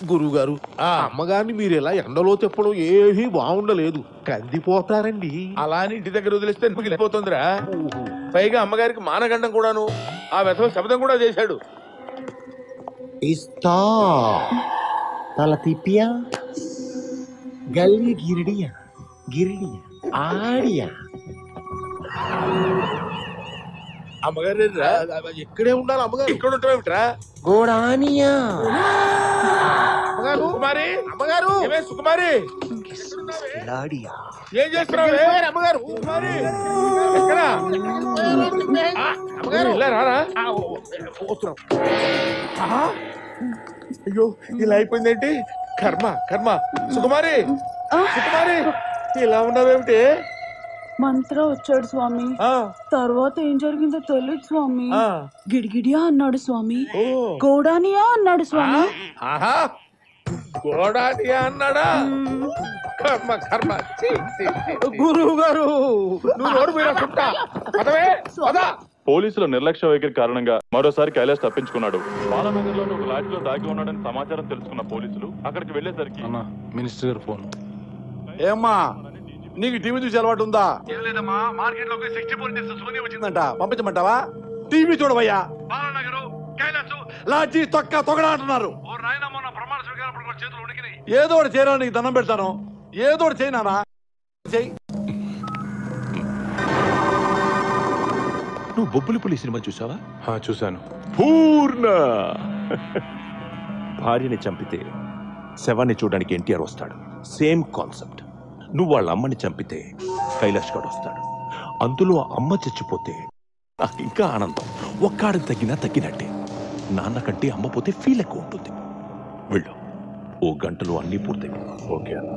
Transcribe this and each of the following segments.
గురుగారు ఆ. అమ్మగారిని మీరు ఇలా ఎండలో తిప్పడం ఏమీ బాగుండలేదు కందిపోతారండి అలా అని ఇంటి దగ్గర వదిలేస్తే మిగిలిపోతుందిరా పైగా అమ్మగారికి మానగండం కూడాను ఆ వ్యథ శబ్దం కూడా చేశాడు ఇస్తా తల తిప్పియా గల్లి గిరిడియా గిరిడియా ఆడియా అమ్మగారు రా. ఇక్కడే ఉండాలి అమ్మగారు ఇక్కడ ఉంటావేమిట్రా గోడానియా అమ్మగారు సుకుమారి అమ్మగారు ఏమే సుకుమారి లాడియా ఏం చేస్తున్నావు వెళ్ళిపోయారు అమ్మగారు సుకుమారి ఎక్కడ ఆ, అమ్మగారు ఇలా రారా ఆ, ఓ, ఓ, వస్తున్నాం ఆ? అయ్యో ఇలా అయిపోయిందేంటి కర్మ కర్మ సుకుమారి సుకుమారి ఇలా ఉన్నావేమిటి మంత్ర వచ్చాడు స్వామి ఆ, తర్వాత ఏం జరిగిందో తెలియదు స్వామి ఆ. గిడిగిడియా అన్నాడు స్వామి ఓ గోడానియా అన్నాడు స్వామి ఆహా గోడానియా అన్నాడా కర్మ కర్మ ఛీ, ఛీ, ఛీ, ఛీ. గురువు గారు నువ్వు నోరు మీద చుట్టా పదవే పద పోలీసుల నిర్లక్ష్య వైఖరి కారణంగా మరోసారి కైలాష్ తప్పించుకున్నాడు బాలానగర్ లో ఒక లాడ్జ్ లో దాగి ఉన్నాడని సమాచారం తెలుసుకున్న పోలీసులు అక్కడికి వెళ్లేసరికి మినిస్టర్ గారు ఫోన్ ఏమ్మా నీకు టీవీ చూసి అలవాటు ఉందా ఏం లేదమ్మా మార్కెట్ లోకి సిక్స్టీ ఫోర్ ఇంచెస్ సోనీ వచ్చింది వచ్చిందంట పంపించమంటావా టీవీ చూడవయ్యా బాలనగరు కైలాసు లాడ్జి తొక్క తొగడ అంటున్నారు ఓ నాయన మొన్న ప్రమాణ స్వీకారం పట్టుకొని చేతులు ఉడికినాయి ఏదో ఒకటి చేయరా నీకు దండం పెడతాను ఏదో ఒకటి చేయనానా చెయ్యి నువ్వు బొబ్బులి పులి సినిమా చూసావా చూశాను పూర్ణ భార్యని చంపితే శవాన్ని చూడడానికి ఎన్టీఆర్ వస్తాడు సేమ్ కాన్సెప్ట్ నువ్వు వాళ్ళ అమ్మని చంపితే కైలాష్ గడ్ వస్తాడు అందులో ఆ అమ్మ చచ్చిపోతే నాకు ఇంకా ఆనందం ఒక్కాడు తగ్గినా తగ్గినట్టే నాన్న కంటే అమ్మ పోతే ఫీల్ ఎక్కువ ఉంటుంది వెళ్ళు ఓ గంటలో అన్నీ పూర్తయి ఓకే అన్న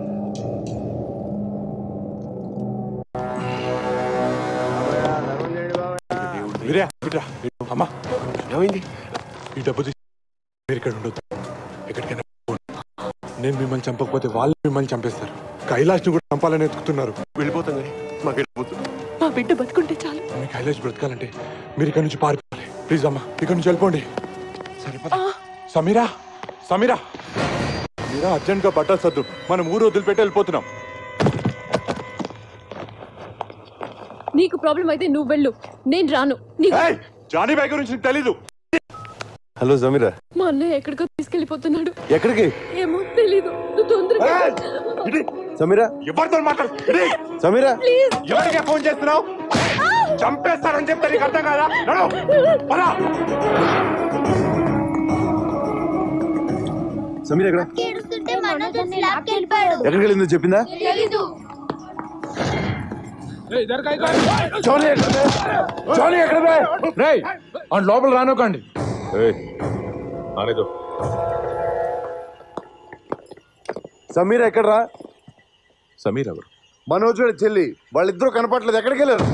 వీరా బిడ్రా అమ్మా ఏమైంది ఈ డబ్బు తీసి మీరు ఇక్కడ ఉండొద్దు ఎక్కడికైనా పోండి. నేను మిమ్మల్ని చంపకపోతే వాళ్ళు మిమ్మల్ని చంపేస్తారు కైలాష్ని కూడా చంపాలని ఎత్తుకుతున్నారు వెళ్ళిపోతాం కానీ మాకు వెళ్ళిపోతుంది మా బిడ్డ బతుకుంటే చాలు మీ కైలాష్ బ్రతకాలంటే మీరు ఇక్కడ నుంచి పారిపోవాలి ప్లీజ్ అమ్మా ఇక్కడ నుంచి వెళ్ళిపోండి సరే పద. సమీరా సమీరా మీరా అర్జెంట్ గా బట్టలు సర్దు మనం ఊరు వదిలిపెట్టి వెళ్ళిపోతున్నాం నీకు ప్రాబ్లం అయితే నువ్వు వెళ్ళు నేను రాను నీకు ఏయ్, జానీ బాయ్ గురించి నీకు తెలీదు హలో సమీరా మా అన్నయ్య ఎక్కడికో తీసుకెళ్లిపోతున్నాడు ఎక్కడికి ఏమో తెలీదు నువ్వు తొందరగా ఇటు, సమీరా ఎవరితో మాట్లాడు ఇటు. సమీరా ప్లీజ్ ఎవరికే ఫోన్ చేస్తున్నావు చంపేస్తారని చెప్తే నీకు అర్థం కాదా నడు పద సమీరా ఎక్కడ ఏడుస్తుంటే మనోజ్ ల్యాబ్కి వెళ్ళిపోయాడు ఎక్కడికి వెళ్ళిందో చెప్పిందా తెలీదు జోనీ ఎక్కడ జోనీ ఎక్కడ రేయ్ ఆ లోపల రానోకండి సమీరా ఎక్కడరా సమీర్ ఎవరు మనోజ్ వాడి చెల్లి వాళ్ళిద్దరూ కనపట్లేదు ఎక్కడికి వెళ్ళారు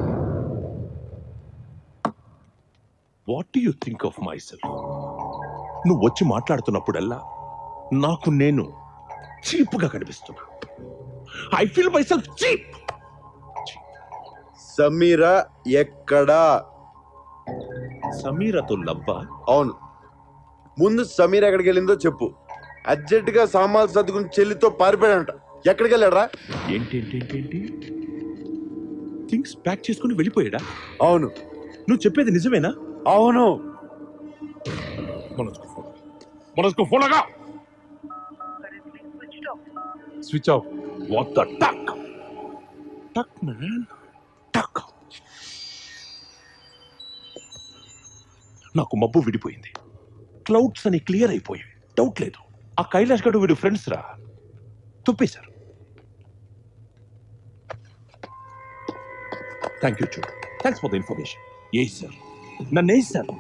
what you think of myself నువ్వు వచ్చి మాట్లాడుతున్నప్పుడల్లా నాకు నేను చీప్ గా కనిపిస్తున్నా I feel myself cheap Sameera ఎక్కడా సమీరతో లవ్వా అవును ముందు సమీర ఎక్కడికి వెళ్ళిందో చెప్పు అర్జెంట్ గా సామాన్లు సర్దుకుని చెల్లితో పారిపోయాడంట ఎక్కడికి వెళ్ళాడరా ఏంటేంటేంటేంటి థింగ్స్ ప్యాక్ చేసుకుని వెళ్ళిపోయాడా అవును నువ్వు చెప్పేది నిజమేనా అవును మనోజ్కు ఫోన్ మనోజ్కు ఫోన్ లగా స్విచ్ ఆఫ్ వాట్ ద టక్ టక్ మ్యాన్ టక్ నాకు మబ్బు విడిపోయింది క్లౌడ్స్ అని క్లియర్ అయిపోయాయి డౌట్ లేదు ఆ కైలాష్ గడు వీడు ఫ్రెండ్స్ రా తుప్పేశారు థ్యాంక్ యూ చూ థ్యాంక్స్ ఫర్ ద ఇన్ఫర్మేషన్ ఏ సార్ నన్ను ఏ సార్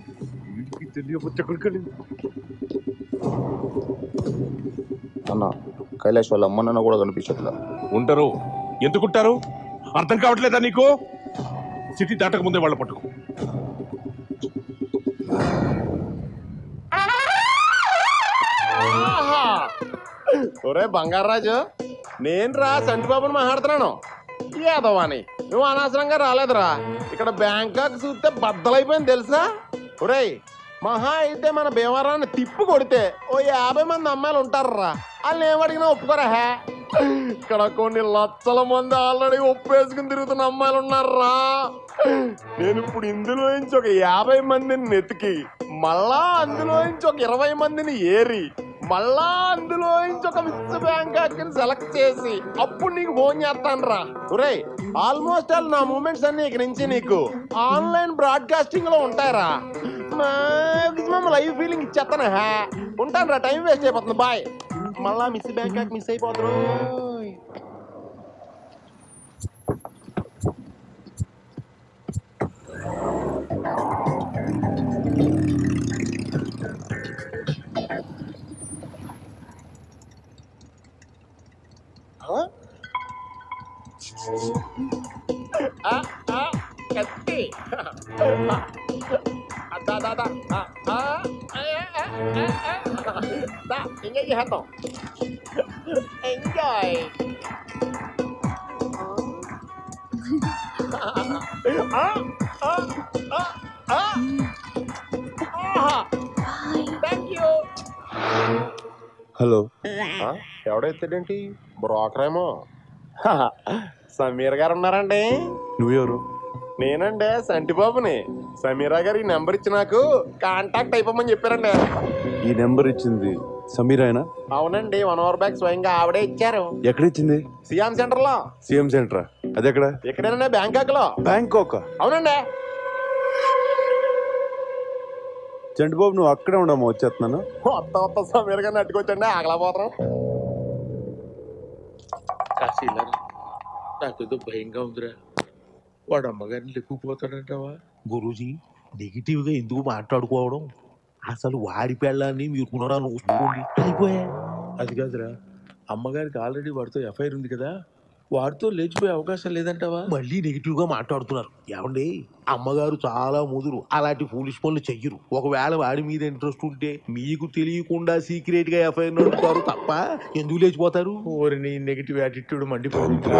అన్న కైలాష్ వాళ్ళ అమ్మ నాన్న కూడా కనిపించట్లా ఉంటారు ఎందుకుంటారు అర్థం కావట్లేదా నీకు సిటీ దాటక ముందే వాళ్ళ పట్టుకో ఒరే బంగారాజు నేను రా సంటిబాబుని మాట్లాడుతున్నాను ఏదవాని నువ్వు అనవసరంగా రాలేదురా ఇక్కడ బ్యాంకాక్ చూస్తే బద్దలైపోయింది తెలుసా ఒరేయ్ మహా అయితే మన భీమవరాన్ని తిప్పి కొడితే ఓ యాభై మంది అమ్మాయిలు ఉంటారా వాళ్ళని ఏమడిగినా ఒప్పుకోరా హే ఇక్కడ కొన్ని లక్షల మంది ఆల్రెడీ ఒప్పేసుకుని తిరుగుతున్న అమ్మాయిలు ఉన్నారా నేను ఇప్పుడు ఇందులో నుంచి ఒక యాభై మందిని నెతికి మళ్ళా అందులో నుంచి ఒక ఇరవై మందిని ఏరి మళ్ళా అందులో నుంచి ఒక విత్స్ బ్యాంకాక్ సెలెక్ట్ చేసి అప్పుడు నీకు ఫోన్ చేస్తాను రా ఒరే ఆల్మోస్ట్ ఆల్ నా మూమెంట్స్ అన్ని ఇక నుంచి నీకు ఆన్లైన్ బ్రాడ్కాస్టింగ్ లో ఉంటాయరా మాక్సిమం లైవ్ ఫీలింగ్ ఇచ్చేస్తాను హా ఉంటాను రా టైం వేస్ట్ అయిపోతుంది బాయ్ మళ్ళా మిస్ బ్యాంకాక్ మిస్ అయిపోతారు ఆ, ఆ, కత్తి దా దా దా ఆ, ఆ, ఆ, ఆ, ఆ, ఆ. దా ఎంజాయ్ చేద్దాం ఎంజాయ్ థ్యాంక్ యూ హలో ఎవడైతేడేంటి బ్రోకర్ ఏమో సమీర్ గారు ఉన్నారండి నువ్వెవరు నేనండి సంటి బాబుని సమీరా గారు ఈ నెంబర్ ఇచ్చి నాకు కాంటాక్ట్ అయిపోమని చెప్పారండి ఈ నెంబర్ ఇచ్చింది సమీరాయనా అవునండి వన్ అవర్ బ్యాక్ స్వయంగా ఆవిడే ఇచ్చారు ఎక్కడ ఇచ్చింది సియామ్ సెంటర్ లో సీఎం సెంటరా అది ఎక్కడ ఎక్కడైనా బ్యాంకాక్ లో బ్యాంకాక్ అవునండి చంటిబాబు నువ్వు అక్కడే ఉండమ్మా వచ్చేస్తున్నాను కొత్త కొత్త సమీర్ గారిని అట్టుకొచ్చండి ఆగలేకపోతాం కాశీ ఇల్లారా నాకేదో భయంగా ఉందిరా వాడు అమ్మగారిని లెక్కుపోతాడంటావా గురూజీ నెగిటివ్ గా ఎందుకు మాట్లాడుకోవడం అసలు వాడి పెళ్ళాన్ని మీరు పునరాలోచించుకోండి అయిపోయా అది కాదురా అమ్మగారికి ఆల్రెడీ వాడితో ఎఫ్ఐఆర్ ఉంది కదా వాడితో లేచిపోయే అవకాశం లేదంటావా మళ్ళీ నెగిటివ్ గా మాట్లాడుతున్నారు ఏమండి అమ్మగారు చాలా ముదురు అలాంటి ఫూలిష్ పనులు చెయ్యరు ఒకవేళ వాడి మీద ఇంట్రెస్ట్ ఉంటే మీకు తెలియకుండా సీక్రెట్ గా ఎఫ్ఐఆర్ నడుపుతారు తప్ప ఎందుకు లేచిపోతారు ఓరిని నెగిటివ్ యాటిట్యూడ్ మండిపోతుంది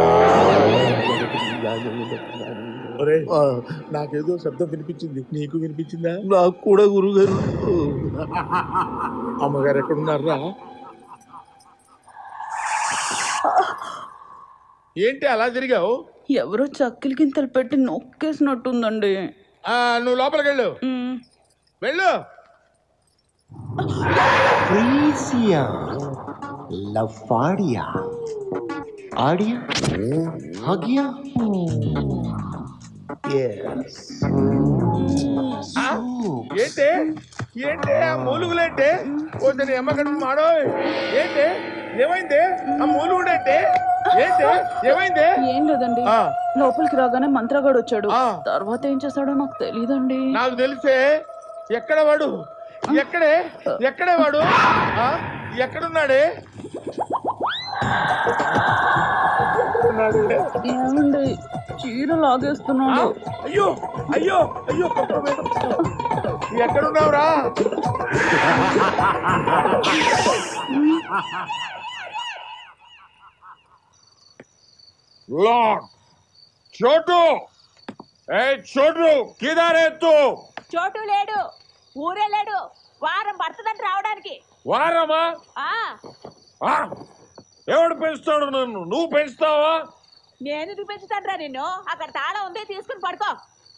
ఒరేయ్, నాకేదో శబ్దం వినిపించింది నీకు వినిపించిందా నాకు కూడా గురుగారు అమ్మగారు ఎక్కడున్నారా ఏంటి అలా తిరిగావు ఎవరో చక్కిలి గింతలు పెట్టి నొక్కేసినట్టుందండి ఆ, నువ్వు లోపలికి వెళ్ళు మ్, వెళ్ళు లఫాడియా ఆడియా హగియా ఆ, ఏంటి ఏంటి ఆ మూలుగులేంటి కొంచెం అమ్మ కడుపు మాడో ఏంటి ఏమైంది ఆ మూలుగుడేంటి ఏంటి ఏమైంది ఏం లేదండి ఆ. లోపలికి రాగానే మంత్రగాడు వచ్చాడు ఆ. తర్వాత ఏం చేశాడో నాకు తెలియదండి నాకు తెలిసే ఎక్కడ వాడు ఎక్కడే ఎక్కడే వాడు ఆ? ఎక్కడున్నాడే ఏమండి చీర ఆ? లాగేస్తున్నాడు అయ్యో అయ్యో అయ్యో కొత్త మీద. ఎక్కడున్నావురా లార్డ్ చోటు ఏ చోటు కిదారే తూ చోటు లేడు ఊరే లేడు వారం పడుతుందంట రావడానికి వారమా ఆ ఆ? ఎవడు పెంచుతాడు నన్ను నువ్వు పెంచుతావా నేను చూపించుతాను నిన్ను అక్కడ తాళం ఉంది తీసుకుని పడుకో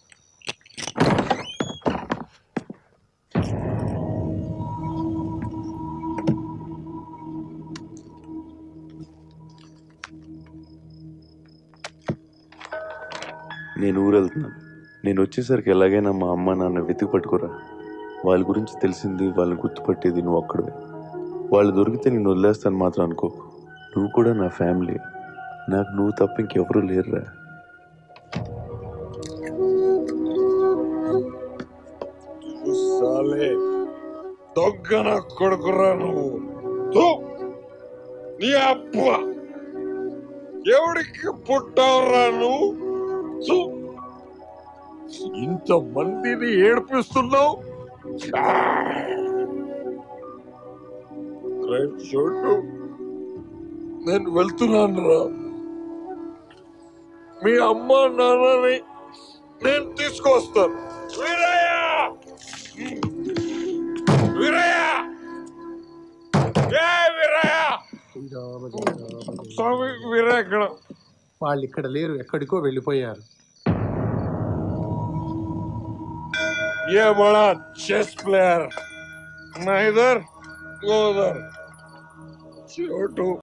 నేను ఊరు వెళ్తున్నాను నేను వచ్చేసరికి ఎలాగైనా మా అమ్మ నాన్న వెతికి పట్టుకురా వాళ్ళ గురించి తెలిసింది వాళ్ళని గుర్తుపట్టేది నువ్వు ఒక్కడే వాళ్ళు దొరికితే నేను వదిలేస్తాను మాత్రం అనుకో నువ్వు కూడా నా ఫ్యామిలీ నాకు నువ్వు తప్ప ఇంకెవరూ లేరురా సాలే దొగ్గన కొడుకురా నువ్వు తో! నీ అప్ప ఎవడికి పుట్టావురా నువ్వు తో! ఇంత మందిని ఏడిపిస్తున్నావు రే చోటు నేను వెళ్తున్నాను రా మీ అమ్మ నాన్నని నేను తీసుకొస్తాను వీరయ్య వీరయ్య ఏ వీరయ్య స్వామి వీరయ్య ఎక్కడ వాళ్ళు ఇక్కడ లేరు ఎక్కడికో వెళ్ళిపోయారు ये बड़ा चेस प्लेयर ना इधर वो उधर छोटू